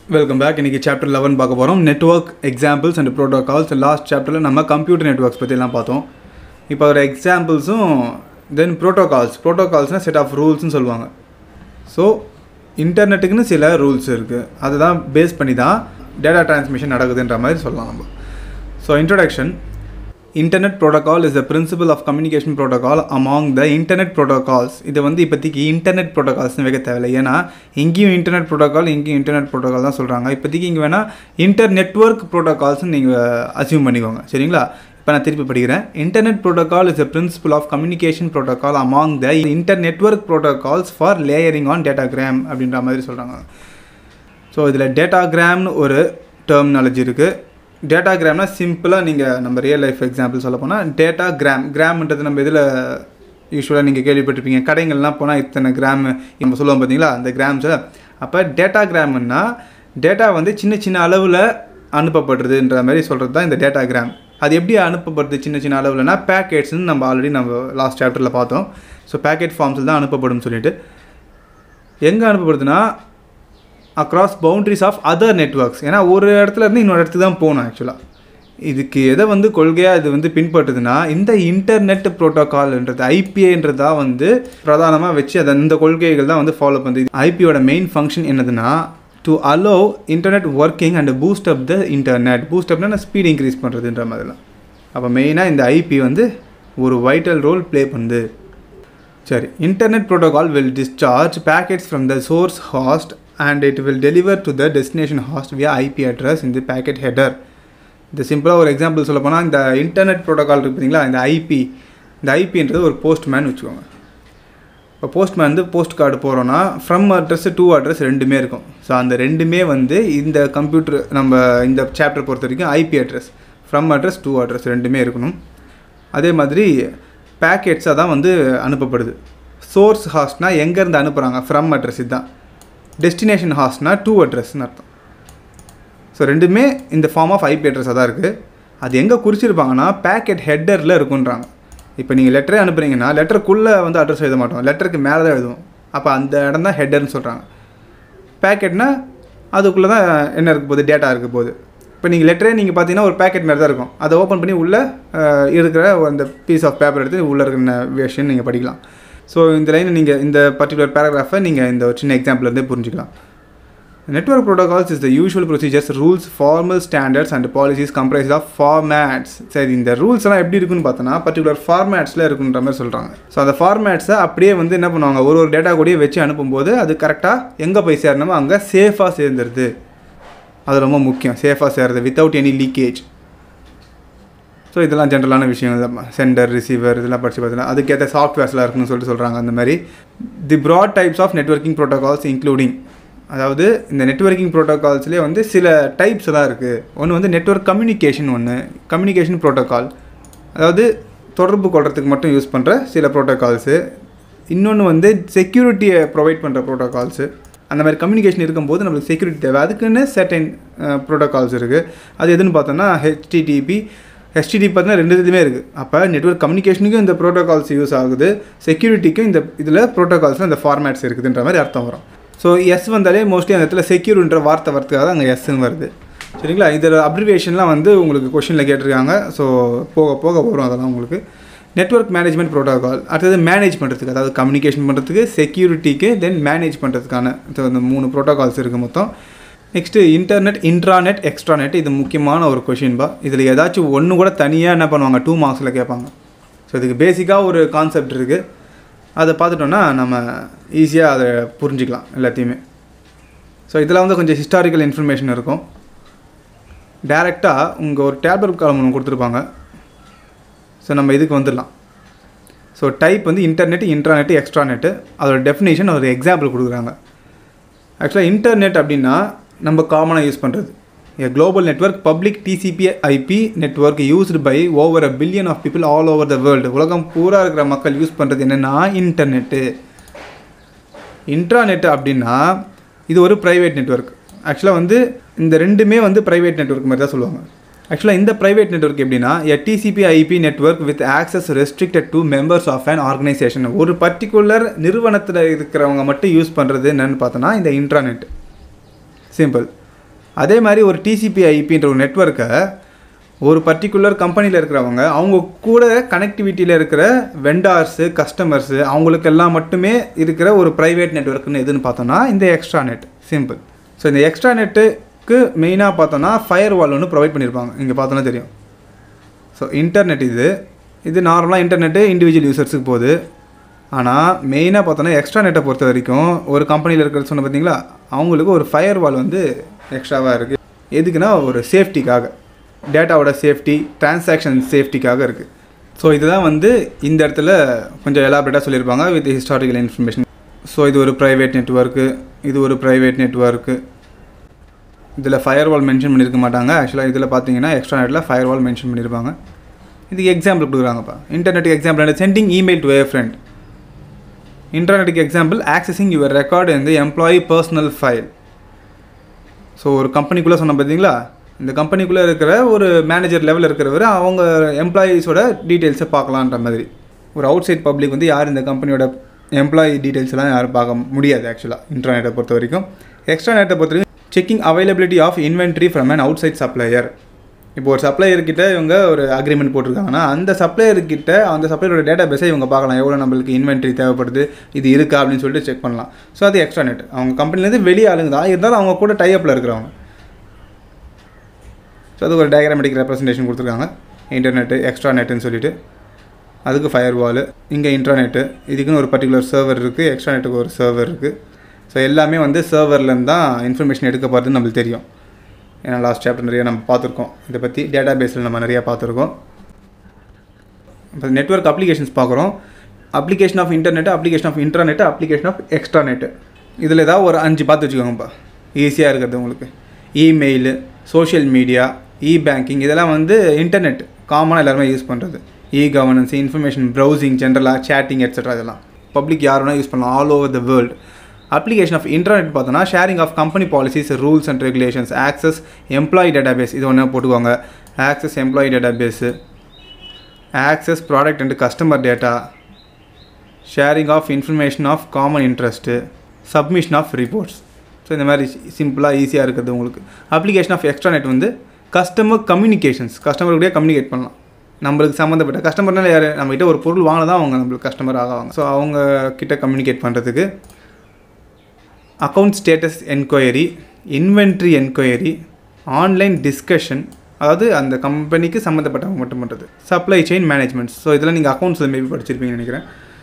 Welcome back இன்றைக்கி chapter eleven பார்க்க போகிறோம் network examples and protocols last சாப்டரில் நம்ம கம்ப்யூட்டர் நெட்ஒர்க்ஸ் பற்றிலாம் பார்த்தோம் இப்போ ஒரு எக்ஸாம்பிள்ஸும் தென் ப்ரோட்டோகால்ஸ் ப்ரோட்டோகால்ஸ்னால் செட் ஆஃப் ரூல்ஸ்னு சொல்லுவாங்க ஸோ இன்டர்நெட்டுக்குன்னு சில ரூல்ஸ் இருக்குது அதுதான் பேஸ் பண்ணி தான் டேட்டா டிரான்ஸ்மிஷன் நடக்குதுன்ற மாதிரி சொல்லலாம் நம்ம so introduction internet protocol is the principle of communication protocol among the internet protocols இது வந்து இப்போதைக்கு இன்டர்நெட் ப்ரோட்டோகால்ஸ்னு வைக்க தேவையில்லை ஏன்னா இங்கேயும் இன்டர்நெட் ப்ரோட்டோகால் இங்கேயும் இன்டர்நெட் ப்ரோட்டோகால் தான் சொல்கிறாங்க இப்போதைக்கு இங்கே வேணால் இன்டர் நெட்ஒர்க் ப்ரோட்டோகால்ஸ்னு நீங்கள் அசியூம் பண்ணிக்கோங்க சரிங்களா இப்போ நான் திருப்பி படிக்கிறேன் internet protocol is the principle of communication protocol among the internetwork protocols for layering on datagram அப்படின்ற மாதிரி சொல்கிறாங்க ஸோ இதில் டேட்டாகிராம்னு ஒரு டெர்மினாலஜி இருக்குது டேட்டாகிராம்னா சிம்பிளாக நீங்கள் நம்ம ரியல் லைஃப் எக்ஸாம்பிள் சொல்ல போனால் டேட்டா கிராம் கிராம்ன்றது நம்ம இதில் யூஸ்வலாக நீங்கள் கேள்விப்பட்டிருப்பீங்க கடைகள்லாம் போனால் இத்தனை கிராம் நம்ம சொல்லுவோம் பார்த்தீங்களா அந்த கிராம்ஸை அப்போ டேட்டா கிராம்னா டேட்டா வந்து சின்ன சின்ன அளவில் அனுப்பப்படுறதுன்ற மாதிரி சொல்கிறது தான் இந்த டேட்டா கிராம் அது எப்படி அனுப்பப்படுது சின்ன சின்ன அளவில்னா பேக்கெட்ஸ்னு நம்ம ஆல்ரெடி நம்ம லாஸ்ட் சாப்டரில் பார்த்தோம் ஸோ பேக்கெட் ஃபார்ம்ஸில் தான் அனுப்பப்படும் சொல்லிட்டு எங்கே அனுப்பப்படுதுன்னா across boundaries of other networks ஏன்னா ஒரு இடத்துல இருந்து இன்னொரு இடத்துக்கு தான் போகணும் ஆக்சுவலாக இதுக்கு எதை வந்து கொள்கையாக இது வந்து பின்பற்றுதுன்னா இந்த இன்டர்நெட் ப்ரோட்டோகால்ன்றது ஐபிஐன்றது தான் வந்து பிரதானமாக வச்சு அதை இந்த கொள்கைகள் தான் வந்து ஃபாலோ பண்ணுது ஐபியோட மெயின் ஃபங்க்ஷன் என்னதுன்னா to allow internetworking and boost up the internet boost அப்னா ஸ்பீட் இன்க்ரீஸ் பண்ணுறதுன்ற மாதிரிலாம் அப்போ மெயினாக இந்த ஐபி வந்து ஒரு வைட்டல் ரோல் ப்ளே பண்ணுது சரி internet protocol will discharge packets from the source host and it will deliver to the destination host via IP address in the packet header. இந்த சிம்பிளாக ஒரு எக்ஸாம்பிள் சொல்ல போனால் இந்த இன்டர்நெட் ப்ரோட்டோகால் இருக்கு பார்த்தீங்களா இந்த ஐபி இந்த ஐபின்றது ஒரு போஸ்ட்மேன் வச்சுக்கோங்க இப்போ போஸ்ட்மேன் வந்து போஸ்ட் கார்டு போகிறோன்னா ஃப்ரம் அட்ரஸ் டூ அட்ரஸ் ரெண்டுமே இருக்கும் ஸோ அந்த ரெண்டுமே வந்து இந்த கம்ப்யூட்டர் நம்ம இந்த சாப்டர் பொறுத்த வரைக்கும் IP address from address to address ரெண்டுமே இருக்கணும் அதே மாதிரி பேக்கெட்ஸாக தான் வந்து அனுப்பப்படுது சோர்ஸ் ஹாஸ்ட்னா எங்கேருந்து அனுப்புகிறாங்க ஃப்ரம் அட்ரஸ் இதுதான் டெஸ்டினேஷன் ஹாஸ்ட்னா டூ அட்ரஸ்னு அர்த்தம் ஸோ ரெண்டுமே இந்த ஃபார்ம் ஆஃப் ஐபி அட்ரஸாக தான் இருக்குது அது எங்கே குறிச்சிருப்பாங்கன்னா பேக்கெட் ஹெட்டரில் இருக்குன்றாங்க இப்போ நீங்கள் லெட்டரே அனுப்புறீங்கன்னா லெட்டருக்குள்ளே வந்து அட்ரஸ் எழுத மாட்டோம் லெட்டருக்கு மேலே தான் எழுதுவோம் அப்போ அந்த இடம் தான் ஹெட்டர்னு சொல்கிறாங்க பேக்கெட்னா அதுக்குள்ளே தான் என்ன இருக்க போகுது டேட்டா இருக்க போகுது இப்போ நீங்கள் லெட்டரே நீங்கள் பார்த்தீங்கன்னா ஒரு பேக்கெட் மாதிரி தான் இருக்கும் அதை ஓப்பன் பண்ணி உள்ளே இருக்கிற அந்த பீஸ் ஆஃப் பேப்பர் எடுத்து உள்ளே இருக்கிற விஷயம் நீங்கள் படிக்கலாம் ஸோ இந்த லைனை நீங்கள் இந்த பர்டிகுலர் பேராகிராஃபை நீங்கள் இந்த ஒரு சின்ன எக்ஸாம்பிள்லேருந்தே புரிஞ்சுக்கலாம் network protocols is the usual procedures rules formal standards and policies comprise of formats சரி இந்த ரூல்ஸ் எல்லாம் எப்படி இருக்குன்னு பார்த்தோன்னா பர்டிகுலர் ஃபார்மேட்ஸில் இருக்குன்ற மாதிரி சொல்கிறாங்க ஸோ அந்த ஃபார்மேட்ஸை அப்படியே வந்து என்ன பண்ணுவாங்க ஒரு ஒரு டேட்டா கூடயே வச்சு அனுப்பும்போது அது கரெக்டாக எங்கே போய் சேரணுமோ அங்கே சேஃபாக சேர்ந்துருது அது ரொம்ப முக்கியம் சேஃபாக சேர்றது வித்தவுட் எனி லீக்கேஜ் ஸோ இதெல்லாம் ஜென்ரலான விஷயம் தான் சென்டர் ரிசீவர் இதெல்லாம் படித்து பார்த்தீங்கன்னா அதுக்கேற்ற சாஃப்ட்வேர்ஸ்லாம் இருக்குன்னு சொல்லிட்டு சொல்கிறாங்க அந்த மாதிரி the broad types of networking protocols including அதாவது இந்த நெட்ஒர்க்கிங் ப்ரோட்டோகால்ஸ்லேயே வந்து சில டைப்ஸ் எல்லாம் இருக்குது ஒன்று வந்து நெட்ஒர்க் கம்யூனிகேஷன் ஒன்று கம்யூனிகேஷன் ப்ரோட்டோகால் அதாவது தொடர்பு கொள்றதுக்கு மட்டும் யூஸ் பண்ணுற சில ப்ரோட்டோகால்ஸு இன்னொன்று வந்து செக்யூரிட்டியை ப்ரொவைட் பண்ணுற ப்ரோட்டோகால்ஸு அந்த மாதிரி கம்யூனிகேஷன் இருக்கும்போது நம்மளுக்கு செக்யூரிட்டி தேவை அதுக்குன்னு சர்டைன் ப்ரோட்டோகால்ஸ் இருக்குது அது எதுன்னு பார்த்தோன்னா ஹெச்டிடிபி ஹெச்டிடி பார்த்தீங்கன்னா ரெண்டு இதுவுமே இருக்குது அப்போ நெட்ஒர்க் கம்யூனிகேஷனுக்கும் இந்த ப்ரோட்டோகால்ஸ் யூஸ் ஆகுது செக்யூரிட்டிக்கும் இந்த இதில் ப்ரோட்டோகால்ஸில் இந்த ஃபார்மேட்ஸ் இருக்குதுன்ற மாதிரி அர்த்தம் வரும் ஸோ எஸ் வந்தாலே மோஸ்ட்லி அந்த இடத்துல செக்யூர்ன்ற வார்த்தை வரத்துக்காக அங்கே எஸ்ன்னு வருது சரிங்களா இதில் அப்ரிவேஷன்லாம் வந்து உங்களுக்கு கொஷினில் கேட்டிருக்காங்க ஸோ போக போக வரும் அதெல்லாம் உங்களுக்கு நெட்ஒர்க் மேனேஜ்மெண்ட் ப்ரோட்டோகால் அடுத்தது மேனேஜ் பண்ணுறதுக்கு அதாவது கம்யூனிகேஷன் பண்ணுறதுக்கு செக்யூரிட்டிக்கு தென் மேனேஜ் பண்ணுறதுக்கான இந்த மூணு ப்ரோட்டோகால்ஸ் இருக்குது மொத்தம் நெக்ஸ்ட்டு இன்டர்நெட் இன்ட்ராநெட் எக்ஸ்ட்ராநெட் இது முக்கியமான ஒரு கொஷின் பா இதில் ஏதாச்சும் ஒன்று கூட தனியாக என்ன பண்ணுவாங்க டூ மார்க்ஸில் கேட்பாங்க ஸோ இதுக்கு பேசிக்காக ஒரு கான்செப்ட் இருக்குது அதை பார்த்துட்டோன்னா நம்ம ஈஸியாக அதை புரிஞ்சிக்கலாம் எல்லாத்தையுமே ஸோ இதில் வந்து கொஞ்சம் ஹிஸ்டாரிக்கல் இன்ஃபர்மேஷன் இருக்கும் டேரெக்டாக உங்கள் ஒரு டேப்லெட் காலம் ஒன்று கொடுத்துருப்பாங்க ஸோ நம்ம இதுக்கு வந்துடலாம் ஸோ டைப் வந்து இன்டர்நெட் இன்ட்ராநெட் எக்ஸ்ட்ராநெட்டு அதோட டெஃபினேஷன் ஒரு எக்ஸாம்பிள் கொடுக்குறாங்க ஆக்சுவலாக இன்டர்நெட் அப்படின்னா நம்ம காமனாக யூஸ் பண்ணுறது a global network public TCP IP network used by over a billion of people all over the world உலகம் பூரா இருக்கிற மக்கள் யூஸ் பண்ணுறது என்னென்னா இன்டர்நெட்டு இன்ட்ராநெட் அப்படின்னா இது ஒரு ப்ரைவேட் நெட்ஒர்க் ஆக்சுவலாக வந்து இந்த ரெண்டுமே வந்து ப்ரைவேட் நெட்ஒர்க் மாதிரி தான் சொல்லுவாங்க ஆக்சுவலாக இந்த ப்ரைவேட் நெட்ஒர்க் எப்படின்னா a TCP IP network with access restricted to members of an organisation ஒரு பர்டிகுலர் நிறுவனத்தில் இருக்கிறவங்க மட்டும் யூஸ் பண்ணுறது என்னென்னு பார்த்தோன்னா இந்த இன்ட்ராநெட் சிம்பிள் அதே மாதிரி ஒரு டிசிபி ஐபின்ற ஒரு நெட்ஒர்க்கை ஒரு பர்டிகுலர் கம்பெனியில் இருக்கிறவங்க அவங்க கூட கனெக்டிவிட்டியில் இருக்கிற வெண்டார்ஸு கஸ்டமர்ஸு அவங்களுக்கெல்லாம் மட்டுமே இருக்கிற ஒரு ப்ரைவேட் நெட்ஒர்க்னு எதுன்னு பார்த்தோன்னா இந்த எக்ஸ்ட்ரா நெட் சிம்பிள் ஸோ இந்த எக்ஸ்ட்ரா நெட்டுக்கு மெயினாக பார்த்தோன்னா ஃபயர் வால் ஒன்று ப்ரொவைட் பண்ணியிருப்பாங்க இங்கே பார்த்தோன்னா தெரியும் ஸோ இன்டர்நெட் இது இது நார்மலாக இன்டர்நெட்டு இண்டிவிஜுவல் யூசர்ஸுக்கு போகுது ஆனால் மெயினாக பார்த்தோன்னா எக்ஸ்ட்ரா நெட்டை பொறுத்த வரைக்கும் ஒரு கம்பெனியில் இருக்கிறது சொன்ன பார்த்தீங்களா அவங்களுக்கு ஒரு ஃபயர் வால் வந்து எக்ஸ்ட்ராவாக இருக்குது எதுக்குன்னா ஒரு சேஃப்டிக்காக டேட்டாவோட சேஃப்டி டிரான்சாக்ஷன் சேஃப்டிக்காக இருக்குது ஸோ இதுதான் வந்து இந்த இடத்துல கொஞ்சம் எலாபரேட்டாக சொல்லியிருப்பாங்க வித் ஹிஸ்டாரிக்கல் இன்ஃபர்மேஷன் ஸோ இது ஒரு ப்ரைவேட் நெட்ஒர்க்கு இது ஒரு ப்ரைவேட் நெட்ஒர்க்கு இதில் ஃபயர் வால் மென்ஷன் பண்ணியிருக்க மாட்டாங்க ஆக்சுவலாக இதில் பார்த்தீங்கன்னா எக்ஸ்ட்ரா நெட்டில் ஃபயர் வால் மென்ஷன் பண்ணியிருப்பாங்க இதுக்கு எக்ஸாம்பிள் கொடுக்குறாங்கப்பா இன்டர்நெட்டுக்கு example sending email to a friend இன்டர்நெட்டுக்கு எக்ஸாம்பிள் ஆக்சஸிங் யுவர் ரெக்கார்டு இந்த எம்ப்ளாயி பர்சனல் ஃபைல் ஸோ ஒரு கம்பெனிக்குள்ளே சொன்ன பார்த்தீங்களா இந்த கம்பெனிக்குள்ளே இருக்கிற ஒரு மேனேஜர் லெவலில் இருக்கிறவர் அவங்க எம்ப்ளாயீஸோட டீட்டெயில்ஸை பார்க்கலான்ற மாதிரி ஒரு அவுட் சைட் பப்ளிக் வந்து யார் இந்த கம்பெனியோட எம்ப்ளாயி டீட்டெயில்ஸ் எல்லாம் யாரும் பார்க்க முடியாது ஆக்சுவலாக இன்டர்நெட்டை பொறுத்த வரைக்கும் எக்ஸ்ட்ரா நெட்டை பொறுத்த வரைக்கும் checking availability of inventory from an outside supplier இப்போ ஒரு சப்ளையர்கிட்ட இவங்க ஒரு அக்ரிமெண்ட் போட்டிருக்காங்கன்னா அந்த சப்ளையர்கிட்ட அந்த சப்ளையரோட டேட்டா பேஸை இவங்க பார்க்கலாம் எவ்வளோ நம்மளுக்கு இன்வென்ட்ரி தேவைப்படுது இது இருக்கா அப்படின்னு சொல்லிட்டு செக் பண்ணலாம் ஸோ அது எக்ஸ்ட்ரா நெட் அவங்க கம்பெனிலேருந்து வெளியே ஆளுங்க தான் இருந்தாலும் அவங்க கூட டைஅப்பில் இருக்கிறவங்க ஸோ அது ஒரு டயக்ராமெட்டிக் ரெப்ரஸன்டேஷன் கொடுத்துருக்காங்க இன்டர்நெட்டு எக்ஸ்ட்ரா நெட்டுன்னு சொல்லிட்டு அதுக்கு ஃபயர் வாலு இங்கே இன்டர்நெட்டு இதுக்குன்னு ஒரு பர்டிகுலர் சர்வர் இருக்குது எக்ஸ்ட்ரா நெட்டுக்கு ஒரு சர்வர் இருக்குது ஸோ எல்லாமே வந்து சர்வர்லேருந்து தான் இன்ஃபர்மேஷன் எடுக்க போகிறதுன்னு நம்மளுக்கு தெரியும் ஏன்னா லாஸ்ட் சாப்டர் நிறைய நம்ம பார்த்துருக்கோம் இதை பற்றி டேட்டா பேஸில் நம்ம நிறையா பார்த்துருக்கோம் இப்போ நெட்ஒர்க் அப்ளிகேஷன்ஸ் பார்க்குறோம் application of internet application of internet application of extranet இதில் ஏதாவது ஒரு அஞ்சு பார்த்து வச்சுக்கோங்கப்பா ஈஸியாக இருக்கிறது உங்களுக்கு email social media e banking இதெல்லாம் வந்து இன்டர்நெட் காமனாக எல்லாருமே யூஸ் பண்ணுறது இ கவர்னன்ஸ் இன்ஃபர்மேஷன் ப்ரௌசிங் ஜென்ரலாக சேட்டிங் எட்ஸெட்ரா இதெல்லாம் பப்ளிக் யார் வேணால் யூஸ் பண்ணலாம் all over the world application of internet பார்த்தோன்னா sharing of company policies rules and regulations access employee database இது ஒன்று போட்டுக்கோங்க access employee database access product and customer data sharing of information of common interest submission of reports so இந்த மாதிரி சிம்பிளாக ஈஸியாக இருக்கிறது உங்களுக்கு அப்ளிகேஷன் ஆஃப் எக்ஸ்ட்ரா நெட் வந்து கஸ்டமர் கம்யூனிகேஷன்ஸ் கஸ்டமர் கூட கம்யூனிகேட் பண்ணலாம் நம்மளுக்கு சம்மந்தப்பட்ட கஸ்டமர்னால யார் நம்மகிட்ட ஒரு பொருள் வாங்கினா தான் அவங்க நம்மளுக்கு கஸ்டமர் ஆகாவாங்க ஸோ அவங்க கிட்ட கம்யூனிகேட் பண்ணுறதுக்கு account status enquiry inventory enquiry online discussion அதாவது அந்த கம்பெனிக்கு சம்மந்தப்பட்டவங்க மட்டும் பண்ணுறது சப்ளை செயின் மேனேஜ்மெண்ட் ஸோ இதெல்லாம் நீங்கள் அக்கௌண்ட்ஸ் மேபி படிச்சிருப்பீங்கன்னு நினைக்கிறேன்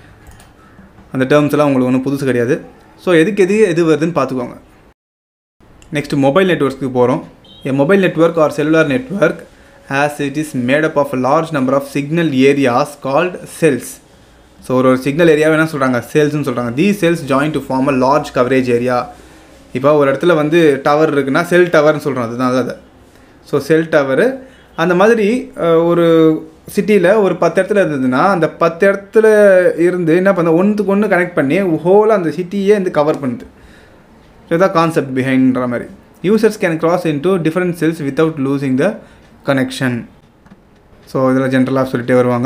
அந்த டேர்ம்ஸ் எல்லாம் உங்களுக்கு ஒன்றும் புதுசு கிடையாது ஸோ எதுக்கு எது எது வருதுன்னு பார்த்துக்கோங்க நெக்ஸ்ட் மொபைல் நெட்ஒர்க்ஸ்க்கு போகிறோம் a mobile network or cellular network as it is made up of large number of signal areas called cells so ஒரு ஒரு சிக்னல் ஏரியாவை என்ன சொல்கிறாங்க சேல்ஸ்னு சொல்கிறாங்க the cells join to form a large coverage area இப்போ ஒரு இடத்துல வந்து டவர் இருக்குன்னா செல் டவர்னு சொல்கிறோம் அதுதான் அது ஸோ செல் டவரு அந்த மாதிரி அஹ், ஒரு சிட்டியில் ஒரு பத்து இடத்துல இருந்ததுன்னா அந்த பத்து இடத்துல இருந்து என்ன பண்ண ஒன்றுக்கு ஒன்று கனெக்ட் பண்ணி ஹோலாக அந்த சிட்டியே வந்து கவர் பண்ணுது ஸோ இதான் கான்செப்ட் பிஹைண்ட்ற மாதிரி users can cross into different cells without losing the connection so இதில் ஜென்ரலாக சொல்லிட்டே வருவாங்க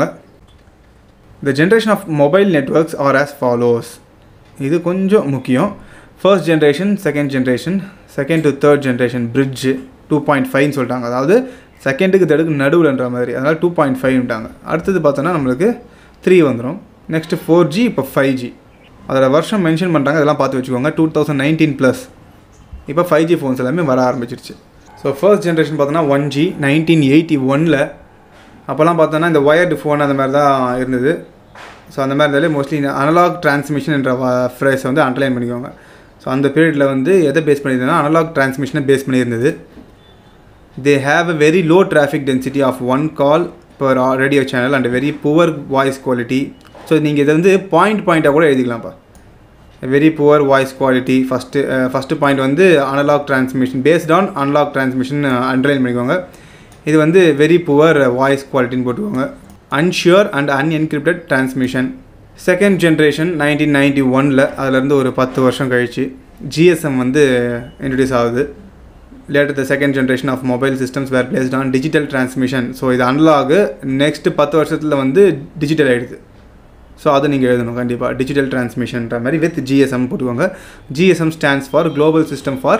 the generation of mobile networks are as follows இது கொஞ்சம் முக்கியம் first generation second generation second to third generation bridge two point ஃபைவ்னு சொல்லிட்டாங்க அதாவது செகண்டுக்கு தேர்டுக்கு நடுவுலன்ற மாதிரி அதனால் டூ பாயிண்ட் ஃபைவ்ட்டாங்க அடுத்தது பார்த்தோன்னா நம்மளுக்கு த்ரீ வந்துடும் நெக்ஸ்ட்டு ஃபோர் ஜி இப்போ ஃபைவ் ஜி அதோட வருஷம் மென்ஷன் பண்ணுறாங்க அதெல்லாம் பார்த்து வச்சுக்கோங்க டூ தௌசண்ட் நைன்டீன் ப்ளஸ் இப்போ ஃபைவ் ஜி ஃபோன்ஸ் எல்லாமே வர ஆரம்பிச்சிருச்சு ஸோ ஃபர்ஸ்ட் ஜென்ரேஷன் பார்த்தோன்னா ஒன் ஜி நைன்டீன் எயிட்டி ஒனில் அப்போல்லாம் பார்த்தோன்னா இந்த ஒயர்டு ஃபோன் அந்த மாதிரி தான் இருந்தது ஸோ அந்த மாதிரி இருந்தாலே மோஸ்ட்லி அனலாக் டிரான்ஸ்மிஷன் என்ற ஃப்ரேஸை வந்து அண்டர்லைன் பண்ணிக்கோங்க ஸோ அந்த பீரியடில் வந்து எதை பேஸ் பண்ணியிருந்ததுன்னா அனலாக் டிரான்ஸ்மிஷனை பேஸ் பண்ணியிருந்தது they have a very low traffic density of one call per radio channel and very poor voice quality so நீங்கள் இதை வந்து பாயிண்ட் பாயிண்ட்டாக கூட எழுதிக்கலாம்ப்பா very poor voice quality first first point வந்து analogue transmission based on analogue transmission underline பண்ணிக்கோங்க இது வந்து வெரி புவர் வாய்ஸ் குவாலிட்டின்னு போட்டுக்கோங்க unsure and unencrypted transmission second generation nineteen ninety ஒனில் அதுலேருந்து ஒரு பத்து வருஷம் கழிச்சு ஜிஎஸ்எம் வந்து இன்ட்ரடியூஸ் ஆகுது later the second generation of mobile systems were placed on digital transmission so இது அன்லாகு நெக்ஸ்ட் பத்து வருஷத்தில் வந்து டிஜிட்டல் ஆகிடுது ஸோ அதை நீங்கள் எழுதணும் கண்டிப்பாக டிஜிட்டல் டிரான்ஸ்மிஷன்ற மாதிரி வித் ஜிஎஸ்எம் போட்டுக்கோங்க GSM stands for global system for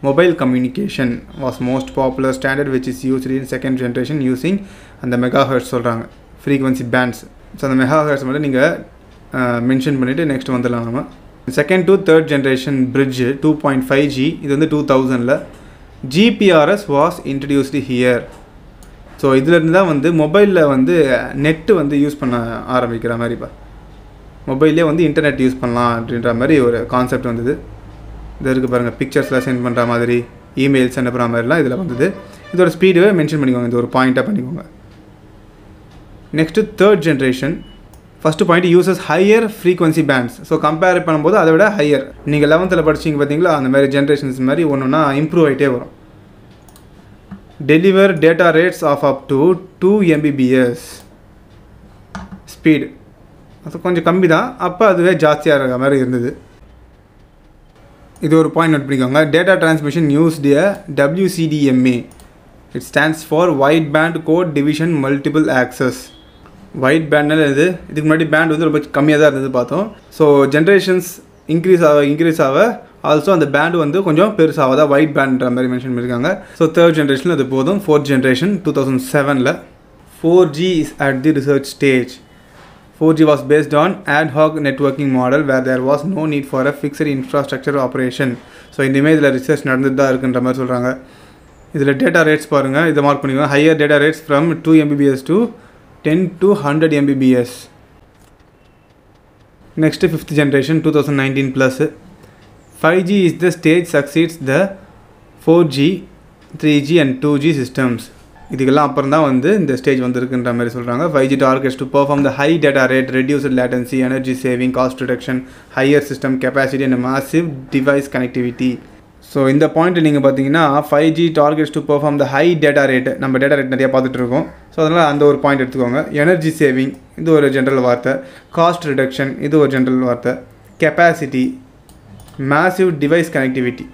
mobile communication was most popular standard which is used in second generation using அந்த மெகாஹெர்ட்ஸ் சொல்கிறாங்க ஃப்ரீக்வன்சி பேண்ட்ஸ் ஸோ அந்த மெகாஹெர்ட்ஸ் மட்டும் நீங்கள் மென்ஷன் பண்ணிவிட்டு நெக்ஸ்ட் வந்துடலாம் நம்ம second to third generation bridge two point five G இது வந்து டூ தௌசண்டில் GPRS was introduced here so இதுலேருந்து தான் வந்து மொபைலில் வந்து நெட்டு வந்து யூஸ் பண்ண ஆரம்பிக்கிற மாதிரிப்பா மொபைல்லே வந்து இன்டர்நெட் யூஸ் பண்ணலாம் அப்படின்ற மாதிரி ஒரு கான்செப்ட் வந்தது இது இருக்குது பாருங்கள் பிக்சர்ஸ்லாம் சென்ட் பண்ணுற மாதிரி இமெயில்ஸ் அனுப்புகிற மாதிரிலாம் இதில் வந்தது இதோட ஸ்பீடு மென்ஷன் பண்ணிக்கோங்க இது ஒரு பாயிண்ட்டாக பண்ணிக்கோங்க next third generation first point uses higher frequency bands so compare பண்ணும்போது அதை விட ஹையர் நீங்கள் லெவன்த்தில் படிச்சிங்க பார்த்தீங்களா அந்த மாதிரி ஜென்ரேஷன்ஸ் மாதிரி ஒன்று ஒன்றா இம்ப்ரூவ் ஆகிட்டே வரும் deliver data rates of up to two Mbps speed அது கொஞ்சம் கம்மி தான் அப்போ அதுவே ஜாஸ்தியாக இருக்க மாதிரி இருந்தது இது ஒரு பாயிண்ட் நோட் பண்ணிக்கோங்க data transmission used WCDMA it stands for wide band code division multiple access wide பேண்ட்னால இது இதுக்கு முன்னாடி பேண்ட் வந்து ரொம்ப கம்மியாக தான் இருந்தது பார்த்தோம் ஸோ ஜென்ரேஷன்ஸ் இன்க்ரீஸ் ஆக இன்க்ரீஸ் ஆக ஆல்சோ அந்த பேண்ட் வந்து கொஞ்சம் பெருசாக தான் ஒயிட் பேண்ட்ன்ற மாதிரி மென்ஷன் பண்ணியிருக்காங்க ஸோ தேர்ட் ஜென்ரேஷனில் அது போதும் ஃபோர்த் ஜென்ரேஷன் டூ தௌசண்ட் செவனில் four G is at the research stage four G was based on ad hoc networking model where there was no need for a fixed infrastructure operation so இனிமேல் இதில் research நடந்துட்டு தான் இருக்குன்ற மாதிரி சொல்கிறாங்க இதில் data rates பாருங்கள் இதை மார்க் பண்ணிக்கோங்க higher data rates from two Mbps to ten to hundred Mbps next fifth generation two thousand nineteen plus five G is the stage succeeds the four G three G and two G systems இதுக்கெல்லாம் அப்புறம் தான் வந்து இந்த stage வந்திருக்குன்ற மாதிரி சொல்கிறாங்க five G targets to perform the high data rate reduced latency energy saving cost reduction higher system capacity and massive device connectivity so இந்த point நீங்கள் பார்த்தீங்கன்னா five G targets to perform the high data rate நம்ம data rate நிறையா பார்த்துட்டு இருக்கோம் so அதனால் அந்த ஒரு பாயிண்ட் எடுத்துக்கோங்க எனர்ஜி சேவிங் இது ஒரு ஜென்ரல் வார்த்தை காஸ்ட் ரிடக்ஷன் இது ஒரு ஜென்ரல் வார்த்தை capacity massive device connectivity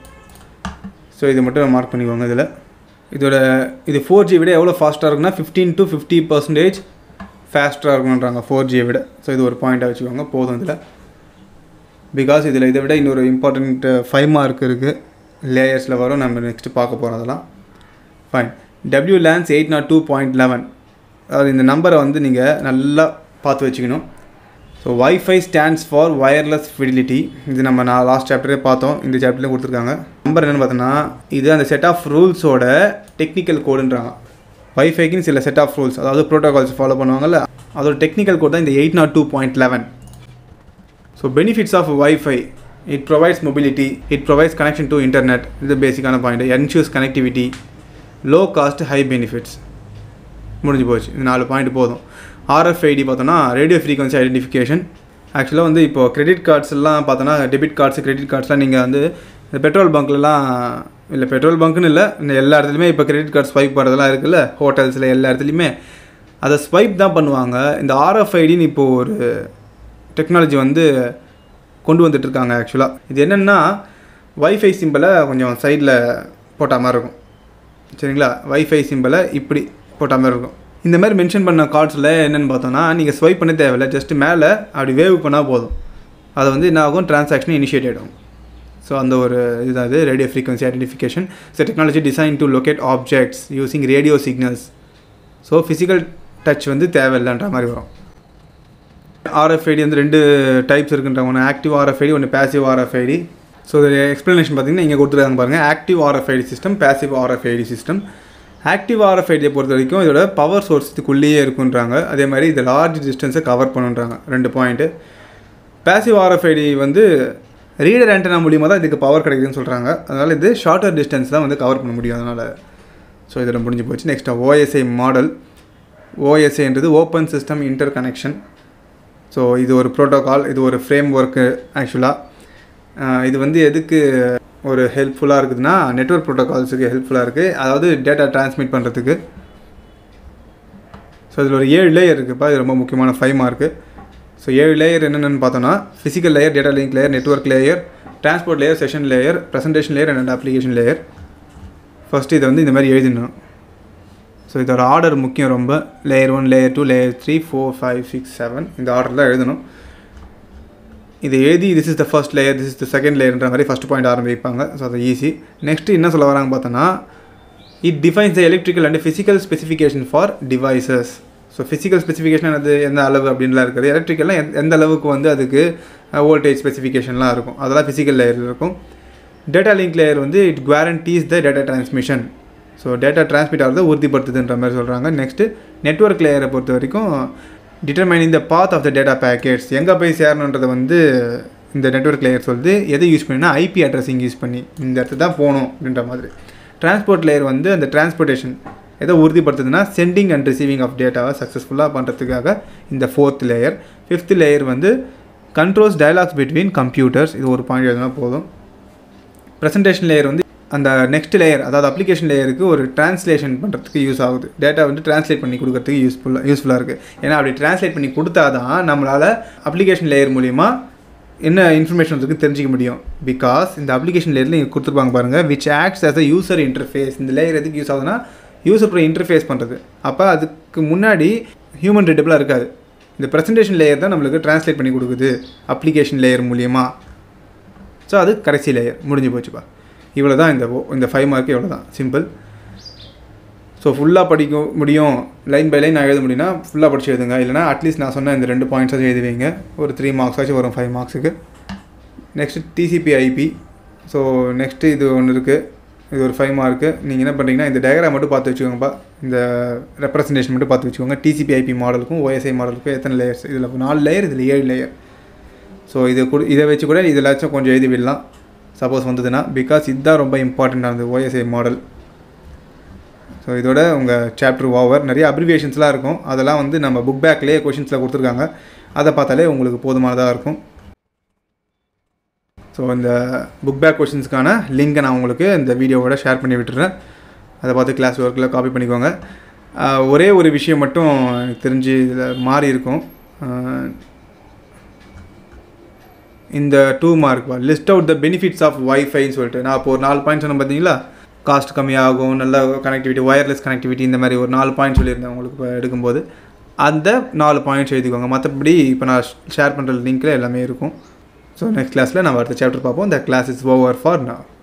so இது மட்டும் மார்க் பண்ணிக்கோங்க இதில் இதோட இது ஃபோர் ஜி விட எவ்வளோ ஃபாஸ்ட்டாக இருக்குன்னா ஃபிஃப்டீன் டு ஃபிஃப்டி பர்சன்டேஜ் ஃபாஸ்ட்டாக இருக்கணுன்றாங்க ஃபோர் ஜியை விட ஸோ இது ஒரு பாயிண்ட்டாக வச்சுக்கோங்க போதும் இதில் பிகாஸ் இதில் இதை விட இன்னொரு இம்பார்ட்டண்ட் ஃபைவ் மார்க் இருக்குது லேயர்ஸில் வரும் நம்ம நெக்ஸ்ட்டு பார்க்க போகிறோம் அதெல்லாம் fine W LANs eight nought two point eleven அதாவது இந்த நம்பரை வந்து நீங்கள் நல்லா பார்த்து வச்சுக்கணும் so wifi stands for wireless fidelity இது நம்ம நான் லாஸ்ட் சாப்டரே பார்த்தோம் இந்த சாப்டர்லேயும் கொடுத்துருக்காங்க நம்பர் என்னென்னு பார்த்தோன்னா இது அந்த செட் ஆஃப் ரூல்ஸோட டெக்னிக்கல் கோடுன்றாங்க வைஃபைக்குன்னு சில செட் ஆஃப் ரூல்ஸ் அதாவது ப்ரோட்டோகால்ஸ் ஃபாலோ பண்ணுவாங்கல்ல அதோட டெக்னிக்கல் கோட் தான் இந்த eight nought two point eleven so benefits of wifi it provides mobility it provides connection to internet இது பேசிக்கான point ensures connectivity low cost high benefits முடிஞ்சு போச்சு இந்த நாலு பாயிண்ட் போதும் ஆர்எஃப்ஐடி பார்த்தோன்னா ரேடியோ ஃப்ரீக்வன்சி ஐடென்டிஃபிகேஷன் ஆக்சுவலாக வந்து இப்போ கிரெடிட் கார்ட்ஸ் எல்லாம் பார்த்தோன்னா டெபிட் கார்ட்ஸ் கிரெடிட் கார்ட்ஸ்லாம் நீங்கள் வந்து இந்த பெட்ரோல் பங்க்லலாம் இல்லை பெட்ரோல் பங்க்குன்னு இல்லை இந்த எல்லா இடத்துலையுமே இப்போ கிரெடிட் கார்டு ஸ்வைப் பண்ணுறதெல்லாம் இருக்குல்ல ஹோட்டல்ஸில் எல்லா இடத்துலையுமே அதை ஸ்வைப் தான் பண்ணுவாங்க இந்த ஆர்எஃப்ஐடின்னு இப்போது ஒரு டெக்னாலஜி வந்து கொண்டு வந்துட்டுருக்காங்க ஆக்சுவலாக இது என்னென்னா வைஃபை சிம்பிளை கொஞ்சம் சைடில் போட்ட மாதிரி இருக்கும் சரிங்களா வைஃபை சிம்பிளை இப்படி போட்ட மாதிரி இருக்கும் இந்த மாதிரி மென்ஷன் பண்ண கார்ட்ஸில் என்னென்னு பார்த்தோன்னா நீங்கள் ஸ்வைப் பண்ண தேவையில்ல ஜஸ்ட் மேலே அப்படி வேவ் பண்ணால் போதும் அது வந்து என்ன ஆகும் டிரான்சாக்ஷன் இனிஷியேட் ஆகிடும் ஸோ அந்த ஒரு இதுதான் இது radio frequency identification so technology design to locate objects using radio signals so physical touch வந்து தேவையில்லைன்ற மாதிரி வரும் ஆர்எஃப்ஐடி வந்து ரெண்டு டைப்ஸ் இருக்குன்றாங்க ஒன்று ஆக்டிவ் ஆர்எஃப்ஐடி ஒன்று பேசிவ் ஆர்எஃப்ஐடி ஸோ இது எக்ஸ்ப்ளனேஷன் பார்த்தீங்கன்னா இங்கே கொடுத்துருக்காங்க பாருங்கள் active RFID system passive RFID system active ஆர்எஃப்ஐடியை பொறுத்த வரைக்கும் இதோட பவர் சோர்ஸ் இதுக்குள்ளேயே இருக்குன்றாங்க அதே மாதிரி இது லார்ஜ் டிஸ்டன்ஸை கவர் பண்ணுன்றாங்க ரெண்டு பாயிண்ட்டு பேசிவ் ஆர்எஃப்ஐடி வந்து ரீடர் ஆண்டனா மூலியமாக தான் இதுக்கு பவர் கிடைக்குதுன்னு சொல்கிறாங்க அதனால் இது ஷார்ட்டர் டிஸ்டன்ஸ் தான் வந்து கவர் பண்ண முடியும் அதனால் ஸோ இதில் முடிஞ்சு போச்சு நெக்ஸ்ட் ஓஎஸ்ஐ மாடல் ஓஎஸ்ஐன்றது open system interconnection so இது ஒரு ப்ரோட்டோகால் இது ஒரு ஃப்ரேம் ஒர்க்கு ஆக்சுவலாக இது வந்து எதுக்கு ஒரு ஹெல்ப்ஃபுல்லாக இருக்குதுன்னா நெட்ஒர்க் ப்ரோட்டோகால்ஸுக்கு ஹெல்ப்ஃபுல்லாக இருக்குது அதாவது டேட்டா டிரான்ஸ்மிட் பண்ணுறதுக்கு ஸோ இதில் ஒரு ஏழு லேயர் இருக்குப்பா இது ரொம்ப முக்கியமான ஃபைவ் மார்க்கு ஸோ ஏழு லேயர் என்னென்னு பார்த்தோன்னா physical layer data link layer network layer transport layer session layer presentation layer and application layer first இதை வந்து இந்த மாதிரி எழுதிடணும் ஸோ இதோட ஆர்டர் முக்கியம் ரொம்ப layer one layer two layer three four five six seven இந்த ஆர்டர் தான் எழுதணும் இதை எழுதி this is the first layer this is the second லேயர்ன்ற மாதிரி ஃபஸ்ட் பாயிண்ட் ஆரம்பிப்பாங்க ஸோ அது ஈஸி நெக்ஸ்ட் என்ன சொல்ல வராங்க பார்த்தோன்னா it defines the electrical and physical specification for devices so physical specification அது எந்த அளவு அப்படின்லாம் இருக்குது எலக்ட்ரிக்கல்லாம் எந்த எந்த அளவுக்கு வந்து அதுக்கு வோல்டேஜ் ஸ்பெசிஃபிகேஷன்லாம் இருக்கும் அதெல்லாம் ஃபிசிக்கல் லேயரில் இருக்கும் டேட்டா லிங்க் லேயர் வந்து it guarantees the data transmission so data transmit ஆகிறத உறுதிப்படுத்துதுன்ற மாதிரி சொல்கிறாங்க நெக்ஸ்ட்டு நெட்ஒர்க் லேயரை பொறுத்த வரைக்கும் determining the path of the data packets எங்கே போய் சேரணுன்றதை வந்து இந்த நெட்ஒர்க் லேயர் சொல்லுது எதை யூஸ் பண்ணினா ஐபி அட்ரஸிங் யூஸ் பண்ணி இந்த இடத்துல தான் போகணும் அப்படின்ற மாதிரி டிரான்ஸ்போர்ட் லேயர் வந்து அந்த டிரான்ஸ்போர்ட்டேஷன் எதை உறுதிப்படுத்துதுன்னா சென்டிங் அண்ட் ரிசீவிங் ஆஃப் டேட்டாவை சக்ஸஸ்ஃபுல்லாக பண்ணுறதுக்காக இந்த ஃபோர்த் லேயர் ஃபிஃப்த் லேயர் வந்து கண்ட்ரோல்ஸ் டயலாக்ஸ் பிட்வீன் கம்ப்யூட்டர்ஸ் இது ஒரு பாயிண்ட் எழுதினா போதும் ப்ரெசன்டேஷன் லேயர் வந்து அந்த நெக்ஸ்ட் லேயர் அதாவது அப்ளிகேஷன் லேயருக்கு ஒரு டிரான்ஸ்லேஷன் பண்ணுறதுக்கு யூஸ் ஆகுது டேட்டா வந்து டிரான்ஸ்லேட் பண்ணி கொடுக்கறதுக்கு யூஸ்ஃபுல்லாக யூஸ்ஃபுல்லாக இருக்குது ஏன்னா அப்படி டிரான்ஸ்லேட் பண்ணி கொடுத்தா தான் நம்மளால் அப்ளிகேஷன் லேயர் மூலிமா என்ன இன்ஃபர்மேஷன் இருக்குன்னு தெரிஞ்சிக்க முடியும் பிகாஸ் இந்த அப்ளிகேஷன் லேயரில் இங்கே கொடுத்துருப்பாங்க பாருங்கள் which acts as a user interface இந்த லேயர் எதுக்கு யூஸ் ஆகுதுன்னா யூசர் ப்ரோ இன்டர்ஃபேஸ் பண்ணுறது அப்போ அதுக்கு முன்னாடி ஹியூமன் ரீடபிளாக இருக்காது இந்த ப்ரெசன்டேஷன் லேயர் தான் நம்மளுக்கு டிரான்ஸ்லேட் பண்ணி கொடுக்குது அப்ளிகேஷன் லேயர் மூலியமாக ஸோ அது கடைசி லேயர் முடிஞ்சு போச்சுப்பா இவ்வளோ தான் இந்த o- இந்த ஃபைவ் மார்க்கு இவ்வளோ தான் சிம்பிள் ஸோ ஃபுல்லாக படிக்க முடியும் லைன் பை லைன் நான் எழுத முடியும்னா ஃபுல்லாக படிச்சு எழுதுங்க இல்லைனா அட்லீஸ்ட் நான் சொன்ன இந்த ரெண்டு பாயிண்ட்ஸாச்சும் எழுதி வைங்க ஒரு த்ரீ மார்க்ஸ் ஆச்சும் வரும் ஃபைவ் மார்க்ஸுக்கு next TCP IP so next இது ஒன்று இருக்குது இது ஒரு ஃபைவ் மார்க்கு நீங்கள் என்ன பண்ணுறீங்கன்னா இந்த டயக்ராம் மட்டும் பார்த்து வச்சுக்கோங்கப்பா இந்த ரெப்ரசன்டேஷன் மட்டும் பார்த்து வச்சுக்கோங்க டிசிபி ஐபி மாடலுக்கும் ஓஎஸ்ஐ மாடலுக்கும் எத்தனை லேயர்ஸ் இதில் நாலு லேயர் இதில் ஏழு லேயர் ஸோ இது கூட இதை வச்சு கூட இதிலாச்சும் கொஞ்சம் எழுதி விடலாம் சப்போஸ் வந்ததுன்னா பிகாஸ் இதுதான் ரொம்ப இம்பார்ட்டண்ட்டானது ஓஎஸ்ஐ மாடல் ஸோ இதோட உங்கள் சாப்டர் ஓவர் நிறைய அப்ரிவியேஷன்ஸ்லாம் இருக்கும் அதெல்லாம் வந்து நம்ம புக் பேக்லேயே கொஷின்ஸில் கொடுத்துருக்காங்க அதை பார்த்தாலே உங்களுக்கு போதுமானதாக இருக்கும் ஸோ இந்த புக் பேக் கொஷின்ஸ்க்கான லிங்கை நான் உங்களுக்கு இந்த வீடியோவோட ஷேர் பண்ணி விட்டுறேன் அதை பார்த்து கிளாஸ் ஒர்க்கில் காப்பி பண்ணிக்கோங்க ஆஹ் ஒரே ஒரு விஷயம் மட்டும் எனக்கு தெரிஞ்சு இதில் மாறி இருக்கும் ஆஹ் இந்த two mark list out the benefits of வைஃபைன்னு சொல்லிட்டு நான் இப்போ ஒரு நாலு பாயிண்ட் சொன்னேன் பார்த்தீங்களா காஸ்ட் கம்மியாகும் நல்ல கனெக்டிவிட்டி ஒயர்லெஸ் கனெக்டிவிட்டி இந்த மாதிரி ஒரு நாலு பாயிண்ட் சொல்லியிருந்தேன் உங்களுக்கு இப்போ எடுக்கும்போது அந்த நாலு பாயிண்ட்ஸ் எழுதிக்கோங்க மற்றபடி இப்போ நான் ஷேர் பண்ணுற லிங்க்கில் எல்லாமே இருக்கும் ஸோ நெக்ஸ்ட் கிளாஸில் நம்ம அடுத்த சாப்டர் பார்ப்போம் இந்த கிளாஸ் இஸ் ஓவர் ஃபார் நான்